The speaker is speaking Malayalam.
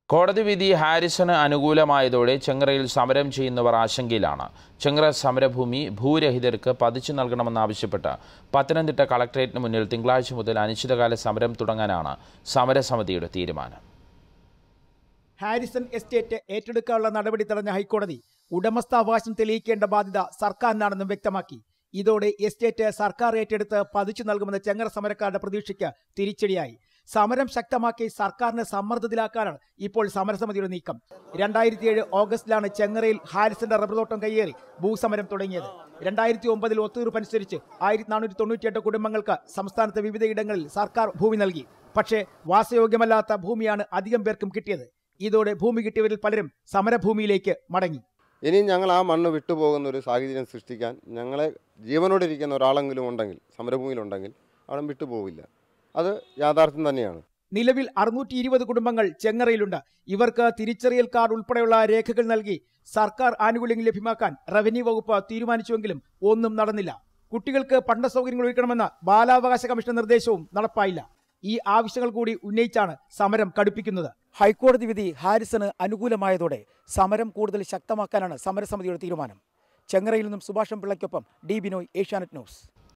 കോടതി വിധി ഹാരിസണ് അനുകൂലമായതോടെ ചെങ്ങറയിൽ സമരം ചെയ്യുന്നവർ ആശങ്കയിലാണ് ചെങ്ങറ സമരഭൂമി ഭൂരഹിതർക്ക് പതിച്ചു നൽകണമെന്നാവശ്യപ്പെട്ട് പത്തനംതിട്ട കളക്ടറേറ്റിന് മുന്നിൽ തിങ്കളാഴ്ച മുതൽ അനിശ്ചിതകാല സമരം തുടങ്ങാനാണ് സമരസമിതിയുടെ തീരുമാനം ഹാരിസൺ എസ്റ്റേറ്റ് ഏറ്റെടുക്കാനുള്ള നടപടി തടഞ്ഞ ഹൈക്കോടതി ഉടമസ്ഥാവകാശം തെളിയിക്കേണ്ട ബാധ്യത സർക്കാരിനാണെന്നും വ്യക്തമാക്കി ഇതോടെ എസ്റ്റേറ്റ് സർക്കാർ ഏറ്റെടുത്ത് പതിച്ചു നൽകുമെന്ന ചെങ്ങറ സമരക്കാരുടെ പ്രതീക്ഷയ്ക്ക് തിരിച്ചടിയായി സമരം ശക്തമാക്കി സർക്കാരിനെ സമ്മർദ്ദത്തിലാക്കാനാണ് ഇപ്പോൾ സമരസമിതിയുടെ നീക്കം രണ്ടായിരത്തി ഏഴ് ഓഗസ്റ്റിലാണ് ചെങ്ങറയിൽ ഹാരിസന്റെ റബ്ബർ തോട്ടം കയ്യേറി ഭൂസമരം തുടങ്ങിയത് രണ്ടായിരത്തി ഒമ്പതിൽ ഒത്തുതീർപ്പനുസരിച്ച് ആയിരത്തി നാനൂറ്റി തൊണ്ണൂറ്റിയെട്ട് കുടുംബങ്ങൾക്ക് സംസ്ഥാനത്തെ വിവിധയിടങ്ങളിൽ സർക്കാർ ഭൂമി നൽകി പക്ഷേ വാസയോഗ്യമല്ലാത്ത ഭൂമിയാണ് അധികം പേർക്കും കിട്ടിയത് ഇതോടെ ഭൂമി കിട്ടിയവരിൽ പലരും സമരഭൂമിയിലേക്ക് മടങ്ങി ഇനിയും ഞങ്ങൾ ആ മണ്ണ് വിട്ടുപോകുന്ന ഒരു സാഹചര്യം സൃഷ്ടിക്കാൻ ഞങ്ങളെ ജീവനോടിരിക്കുന്ന ഒരാളെങ്കിലും ഉണ്ടെങ്കിൽ സമരഭൂമിയിലുണ്ടെങ്കിൽ അവിടെ വിട്ടുപോകില്ല അത് യാഥാർത്ഥ്യം തന്നെയാണ് നിലവിൽ അറുന്നൂറ്റി ഇരുപത് കുടുംബങ്ങൾ ചെങ്ങറയിലുണ്ട് ഇവർക്ക് തിരിച്ചറിയൽ കാർഡ് ഉൾപ്പെടെയുള്ള രേഖകൾ നൽകി സർക്കാർ ആനുകൂല്യങ്ങൾ ലഭ്യമാക്കാൻ റവന്യൂ വകുപ്പ് തീരുമാനിച്ചുവെങ്കിലും ഒന്നും നടന്നില്ല കുട്ടികൾക്ക് പഠന സൗകര്യങ്ങൾ ഒരുക്കണമെന്ന ബാലാവകാശ കമ്മീഷൻ നിർദ്ദേശവും നടപ്പായില്ല ഈ ആവശ്യങ്ങൾ കൂടി ഉന്നയിച്ചാണ് സമരം കടുപ്പിക്കുന്നത് ഹൈക്കോടതി വിധി ഹാരിസണ് അനുകൂലമായതോടെ സമരം കൂടുതൽ ശക്തമാക്കാനാണ് സമരസമിതിയുടെ തീരുമാനം ചെങ്ങറയിൽ നിന്നും സുഭാഷം പിള്ളയ്ക്കൊപ്പം ഡി ബിനോയ് ഏഷ്യാനെറ്റ് ന്യൂസ്